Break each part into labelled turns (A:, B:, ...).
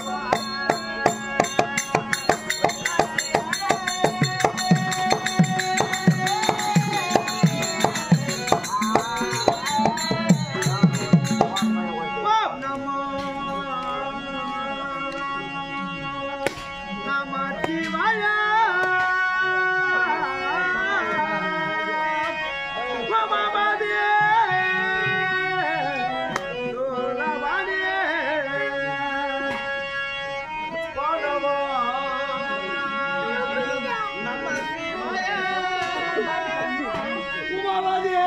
A: ஓம் நமோ நமச்சிவாய மமபதியே சூலவாணியே போனவோ நமச்சிவாய உமாவதியே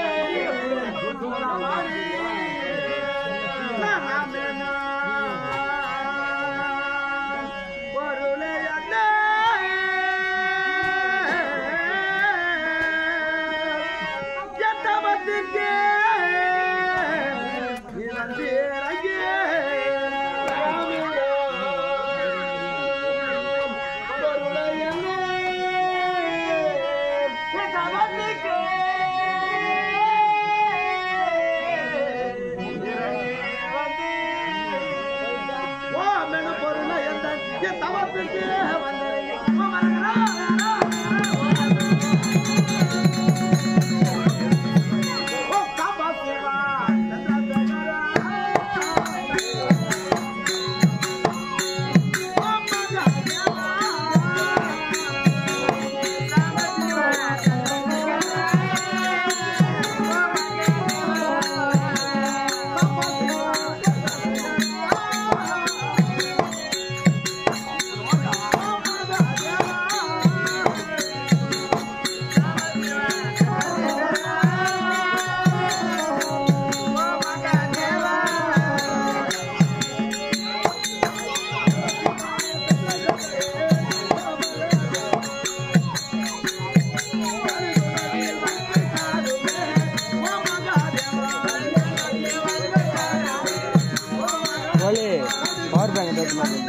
B: ஒலி power bank எடுத்து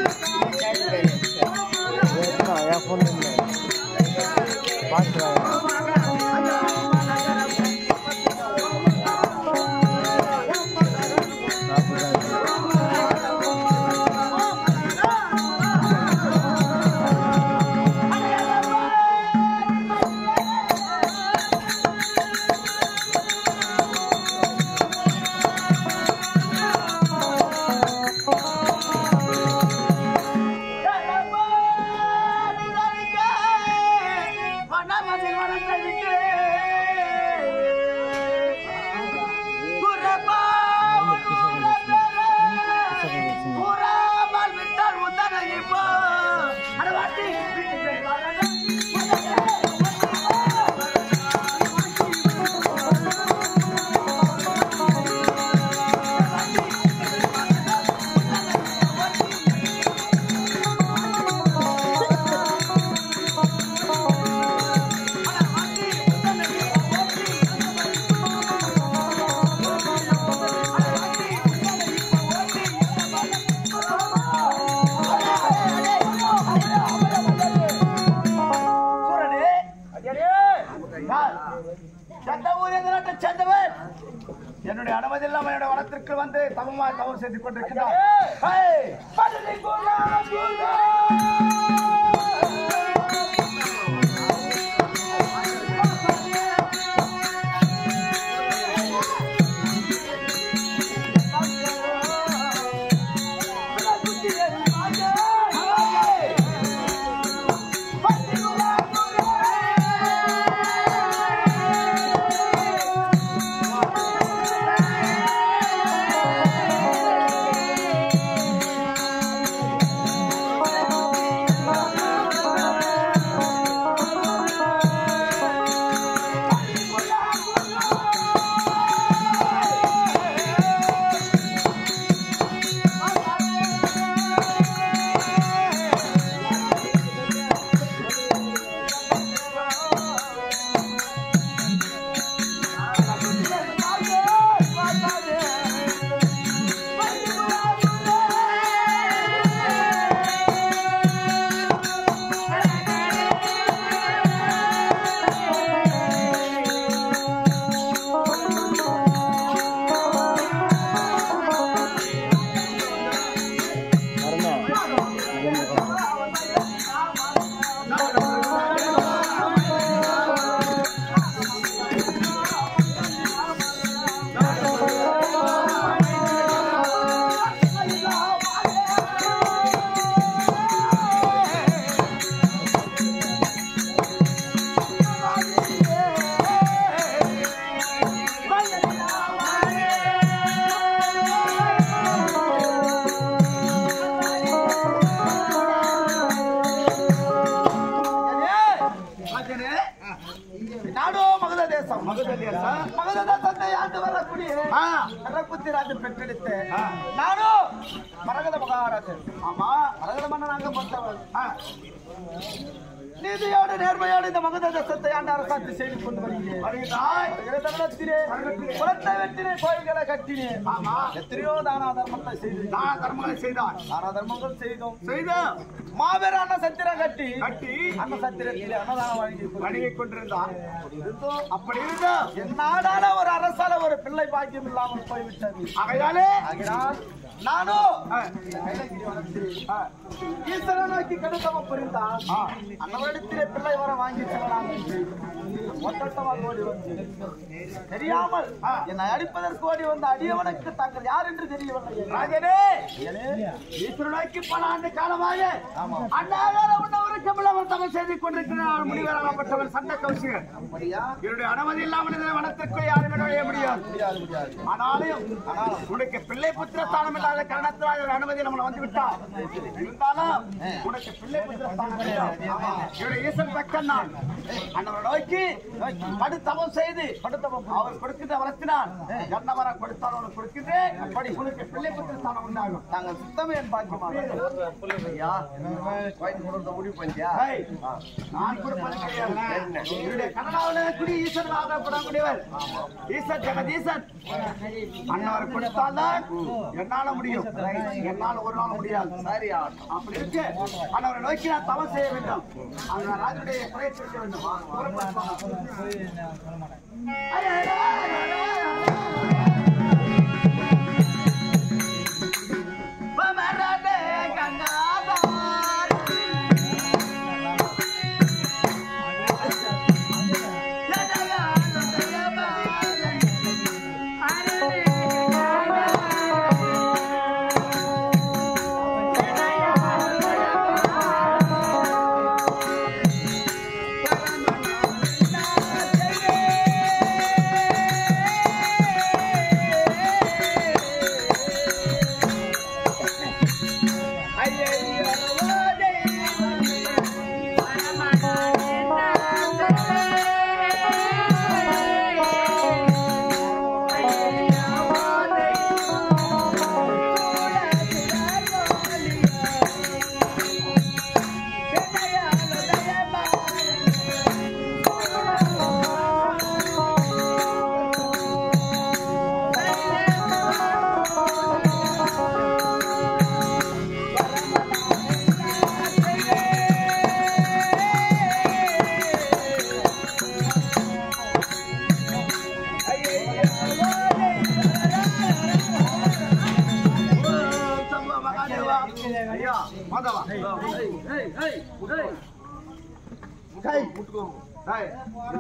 B: என் ஃபோன் பார்த்து
A: என்னுடைய அனுமதி இல்லாமல் என்னுடைய வனத்திற்கு வந்து தவமா தவறு செய்து கொண்டிருக்கிறார் ஏய், பதவி குலா, குலா. பார்த்து பெற்றெடுத்த நானும் மரகத மகாராஜன் ஆமா மரகத மன்னனாக பொறுத்தவன் ஆ. நீதியோடு நேர்மையோடு இந்த மகத தேசத்தை ஆண்டு அரசாட்சி செய்து கொண்டு வருகிறேன் வருகிறாய் வருகிற தருணத்திலே குலத்தை வெட்டினே கோயில்களை கட்டினேன் ஆமா எத்தனையோ தானா தர்மத்தை செய்து தான தர்மங்களை செய்தார் தான தர்மங்கள் செய்தோம் செய்தோம் மாபெரும் அன்ன சத்திரம் கட்டி கட்டி அன்ன சத்திரத்திலே அன்னதானம் வழங்கி வழங்கி கொண்டிருந்தார் இருந்தோம் அப்படி இருந்தோம் என்னாடால ஒரு அரசால ஒரு பிள்ளை பாக்கியம் இல்லாமல் போய்விட்டது ஆகையாலே ஆகிறார் நானும் ஈஸ்வர நோக்கி கடுத்தவ புரிந்தார் அன்னவரிடத்திலே பிள்ளை வர வாங்கி செல்லலாம் என்று ஒட்டட்டமாக ஓடி வந்து தெரியாமல் என்னை அடிப்பதற்கு ஓடி வந்த அடியவனுக்கு தாங்கள் யார் என்று தெரியவில்லை ராஜனே ஈஸ்வர நோக்கி பல ஆண்டு காலமாக அண்ணாதார உண்ணவருக்கு பிள்ளவர் தமிழ் செய்து கொண்டிருக்கிறார் முடிவராகப்பட்டவர் சண்ட கௌசிகர் என்னுடைய அனுமதி இல்லாமல் இந்த வனத்திற்குள் யாரும் நுழைய முடியாது ஆனாலும் உனக்கு பிள்ளை புத்திரஸ்தானம் இல்லாத காரணத்தினால் ஒரு அனுமதி நம்மள வந்து விட்டா இருந்தாலும் உனக்கு பிள்ளை புத்திரஸ்தானம் இல்லை. என்னுடைய ஈசன் பக்கம் நான் அண்ணவரை நோக்கி படு தவம் செய்து அவர் கொடுக்கின்ற வளர்த்தினார் என்ன வர கொடுத்தால் உனக்கு கொடுக்கின்றேன் அப்படி உனக்கு பிள்ளை புத்திரஸ்தானம் உண்டாகும் நாங்கள் சுத்தமே என் பாக்கியமாக ஐயா கோயில் கொடுத்த முடிவு பண்ணியா நான் கொடுப்பது கிடையாது என்னுடைய கனடாவில் குடி ஈசன் ஆகப்படக்கூடியவர் ஈசன் ஜெகதீசன் அண்ணாவர் கொடுத்தால்தான் என்னால முடியும் என்னால ஒரு நாள் முடியாது சரி அப்படி இருக்கு அண்ணவரை நோக்கி நான் தவம் செய்ய வேண்டும் அந்த ராஜனுடைய குறையை தீர்க்க வேண்டும் புறப்பட்டு வாங்க. ஐயா, ஐயா, ஐயா, ஐயா. வமரதே கங்காதாரி. ஜனயா ஜனயபாரி. ஐயா மாதவா கை டேய்,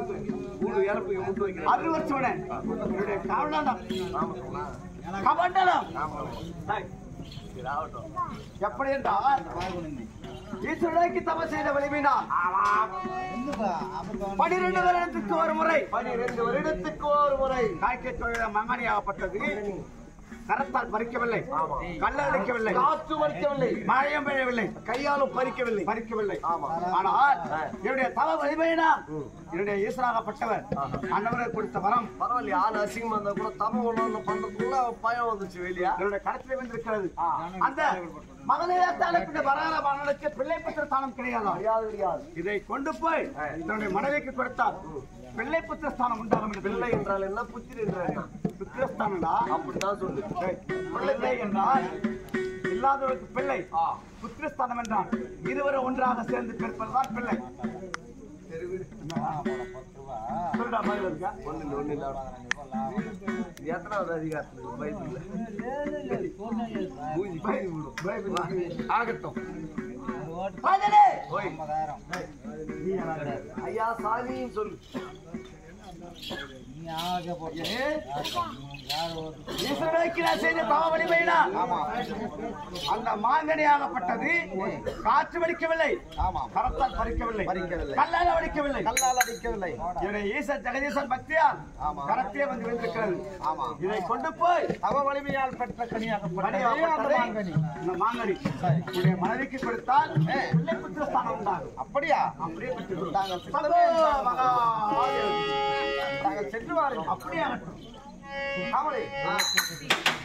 A: அறுபது வருஷம் உடனே. என்னுடைய காவலாண்டம். கமண்டலம். டேய். எப்படி என்றால் ஈஸ்வரனுக்கு தவ செய்த வலிமைனா பனிரெண்டு வருடத்துக்கு ஒரு முறை பனிரெண்டு வருடத்துக்கு ஒரு முறை காய்க்க தொழில மங்கனியாகப்பட்டது கரத்தால் பறிக்கவில்லை கல்ல அடிக்கவில்லை காற்று பறிக்கவில்லை மழையும் பெய்யவில்லை கையாலும் பறிக்கவில்லை பறிக்கவில்லை ஆனால் என்னுடைய தவ வலிமையினா என்னுடைய ஈஸ்வராகப்பட்டவர் அன்னவரை கொடுத்த வரம்
C: பரவாயில்ல யார் அசிங்கமா இருந்தா கூட தமிழ் ஒண்ணு பண்றதுக்குள்ள பயம் வந்துச்சு வெளியா
A: என்னுடைய கருத்தில் வந்திருக்கிறது அந்த மகளிரத்தால் பின்ன வராத மகனுக்கு பிள்ளை புத்திர ஸ்தானம் கிடையாதா
C: கிடையாது கிடையாது
A: இதை கொண்டு போய் தன்னுடைய மனைவிக்கு கொடுத்தார் பிள்ளை புத்திர ஸ்தானம் உண்டாகும் என்று
C: பிள்ளை என்றால் என்ன புத்திர என்றால் என்ன
A: புத்திரஸ்தானம்டா
C: அப்படித்தான் சொல்லு
A: ஏய், பிள்ளை என்றால் இல்லாதவருக்கு பிள்ளை புத்திரஸ்தானம் என்றால் இருவரும் ஒன்றாக சேர்ந்து பிறப்பதுதான் பிள்ளை சொல்லுடா, பதில் இருக்கா?
C: ஒண்ணு இல்ல ஒண்ணு இல்ல இது எத்தனாவது அதிகாரத்துல பைபிள்ல மூஞ்சி பைபிள் விடும்
A: பைபிள்.
C: ஆகட்டும்
A: பதிலே.
C: ஓய் ஐயா சாமின்னு சொல்லு
A: ஈஸ்வரனுக்கு நான் செய்த தவ வலிமையினா அந்த மாங்கனியாகப்பட்டது காற்று வடிக்கவில்லை கரத்தால் பறிக்கவில்லை கல்லால் அடிக்கவில்லை
B: கல்லால் அடிக்கவில்லை
A: என்னுடைய ஈசன் ஜெகதீசன் பக்தியால் கரத்தே வந்து விழுந்திருக்கிறது இதை கொண்டு போய்
B: தவ வலிமையால் பெற்ற கனியாகப்பட்ட
A: கனியாகப்பட்டதை
B: அந்த மாங்கனி
A: இந்த மாங்கனி உடைய மனைவிக்கு கொடுத்தால் பிள்ளை புத்திரஸ்தானம் உண்டாகும்
B: அப்படியா
A: அப்படியே பெற்றுக்
B: நாங்கள்
A: சர்வ மகா
B: நாங்கள் சென்று வாருங்கள்
A: அப்படியே ஆகட்டும்.
B: காவலே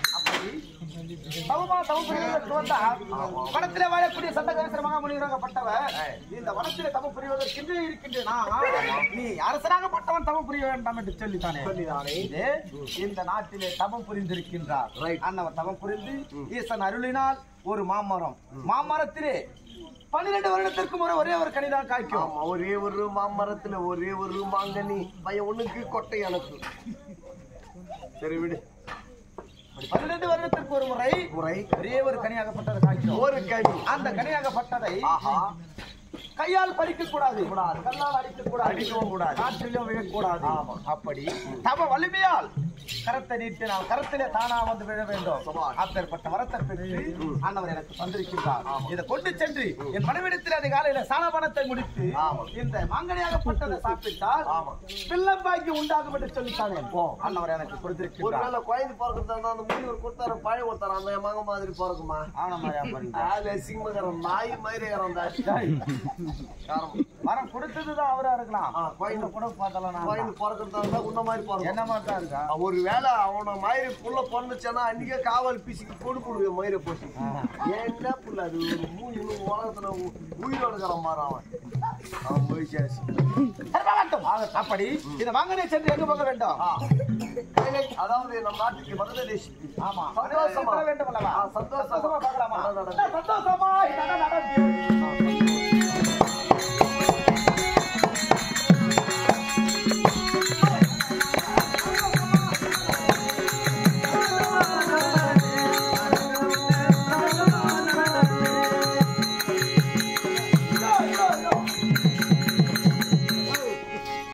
A: தவமா தவம் புரிவதற்கு வந்தார் வனத்திலே வாழக்கூடிய சட்டகரிசர மகாமுனிவராகப்பட்டவர் இந்த வனத்திலே தவம் புரிவதற்கென்று இருக்கின்ற நான் நீ அரசனாகப்பட்டவன் தவம் புரிய வேண்டாம் என்று சொல்லித்தானே
C: சொல்லிதானே
A: இது இந்த நாட்டிலே தவம் புரிந்திருக்கின்றார்
C: Right.
A: அன்னவர் தவம் புரிந்து ஈசன் அருளினால் ஒரு மாமரம் மாமரத்திலே பன்னிரண்டு வருடத்திற்கு ஒரு ஒரே ஒரு கனிதான் காய்க்கும்
C: ஆமா ஒரே ஒரு மாமரத்துல ஒரே ஒரு மாங்கனி பையன் ஒண்ணுக்கு கொட்டை எனக்கு சரி விடு
A: பன்னிரண்டு வருடத்திற்கு ஒரு முறை
C: முறை
A: ஒரே ஒரு கனியாகப்பட்டது காய்க்கும்
C: ஒரு கனி
A: அந்த கனியாகப்பட்டதை
C: ஆஹா
A: கையால் பறிக்க கூடாது
C: கூடாது.
A: கல்லால் அடிக்க கூடாது
C: அடிக்கவும் கூடாது.
A: காற்றிலும் விழக்கூடாது
C: ஆமா.
A: அப்படி தவ வலிமையால் கரத்தை நீட்டினால் கரத்திலே தானா வந்து விழ வேண்டும்
C: சபாஷ்.
A: அப்பேற்பட்ட வரத்தை பெற்று ஆண்டவர் எனக்கு தந்திருக்கின்றார் இதை கொண்டு சென்று என் மனைவிடத்தில் அதிகாலையில சாணபானத்தை முடித்து
C: ஆமா.
A: இந்த மாங்கனியாகப்பட்டதை சாப்பிட்டால்
C: ஆமா.
A: பிள்ளம்பாக்கி உண்டாகும் என்று சொல்லித்தானே ஆண்டவர் எனக்கு கொடுத்திருக்கிறார்
C: ஒருவேளை குழந்தை பிறக்கிறதா இருந்தா அந்த முனிவர் கொடுத்தாரு பழைய ஒருத்தர் அந்த மக மாதிரி பிறக்குமா
A: ஆனமாயா பாருங்க
C: ஆளு சிம்மகரம் நாய் மாதிரி இறந்தா காரம்
A: வரம் கொடுத்ததுதான் அவரா இருக்கலாம்
C: ஆ, கோயில்.
A: கூட பார்த்தாலும் நான்
C: குழந்தை பிறக்கிறதா இருந்தா உன்ன மாதிரி பிறக்கும்
A: என்ன மாதிரி தான் இருக்கா
C: ஒரு வேளை அவன மாதிரி புள்ள பொண்ணுச்சானா அன்னைக்கே காவல் பிசிக்கு கொடுக்கணும் மயிரை போச்சு என்ன புள்ள அது ஒரு மூணு இன்னும் உலகத்துல உ- உயிரோட இருக்கிற மாதிரி அவன் அவன் போயிச்சாச்சு
A: சர்வகாட்டம். ஆக, அப்படி இந்த வாங்கனை சென்று எங்க போக வேண்டும்
C: ஆ. அதாவது நம்ம நாட்டுக்கு பங்களாதேஷ்
A: ஆமா
C: சந்தோஷமா.
A: செல்ல வேண்டும் அல்லவா
C: ஆ, சந்தோஷமா.
A: சந்தோஷமா பார்க்கலாமா
C: நட, நட.
A: சந்தோஷமா நட, நடந்து.